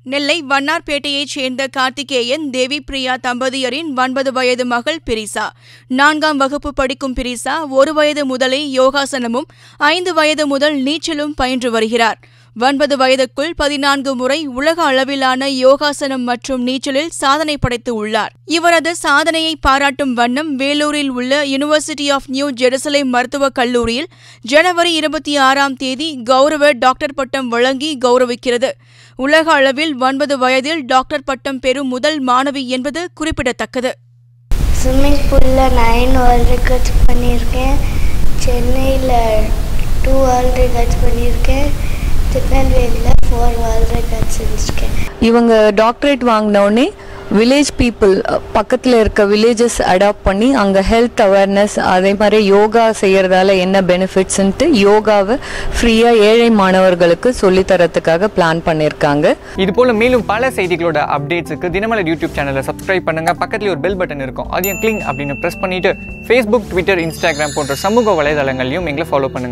நெல்லை வண்ணார்பேட்டையைச் சேர்ந்த கார்த்திகேயன் தேவி பிரியா தம்பதியரின் ஒன்பது வயது மகள் பிரிசா நான்காம் வகுப்பு படிக்கும் பிரிசா ஒரு வயது முதலே யோகாசனமும் ஐந்து வயது முதல் நீச்சலும் பயின்று வருகிறார் ஒன்பது வயதுக்குள் பதினான்கு முறை உலக அளவிலான யோகாசனம் மற்றும் நீச்சலில் சாதனை படைத்து உள்ளார் இவரது சாதனையை பாராட்டும் வண்ணம் வேலூரில் உள்ள யுனிவர்சிட்டி ஆஃப் நியூ ஜெருசலேம் மருத்துவக் கல்லூரியில் ஜனவரி இருபத்தி ஆறாம் தேதி கௌரவ டாக்டர் பட்டம் வழங்கி கௌரவிக்கிறது உலக அளவில் ஒன்பது வயதில் டாக்டர் பட்டம் பெறும் முதல் மாணவி என்பது குறிப்பிடத்தக்கது ஸ்விம்மிங் பூலில் நைன் வேர்ல்ட் ரெக்கார்ட்ஸ் பண்ணியிருக்கேன் சென்னையில் டூ வேர்ல்ட் ரெக்கார்ட்ஸ் பண்ணியிருக்கேன் திருநெல்வேலியில் ஃபோர் வேர்ல்ட் ரெக்கார்ட்ஸ் செஞ்சுருக்கேன் இவங்க டாக்டரேட் வாங்கினோடனே வில்லேஜ் பீப்புள் பக்கத்தில் இருக்க வில்லேஜஸ் அடாப்ட் பண்ணி அங்கே ஹெல்த் அவேர்னஸ் அதே மாதிரி யோகா செய்கிறதால என்ன பெனிஃபிட்ஸ்ன்ட்டு யோகாவை ஃப்ரீயாக ஏழை மாணவர்களுக்கு சொல்லித்தரத்துக்காக பிளான் பண்ணியிருக்காங்க இது போல மேலும் பல செய்திகளோட அப்டேட்ஸுக்கு தினமலர் யூடியூப் சேனலை சப்ஸ்கிரைப் பண்ணுங்க பக்கத்துல ஒரு பெல் பட்டன் இருக்கும் அதையும் கிளிங் அப்படின்னு ப்ரெஸ் பண்ணிட்டு ஃபேஸ்புக் ட்விட்டர் இன்ஸ்டாகிராம் போன்ற சமூக வலைதளங்களையும் எங்களை ஃபாலோ பண்ணுங்க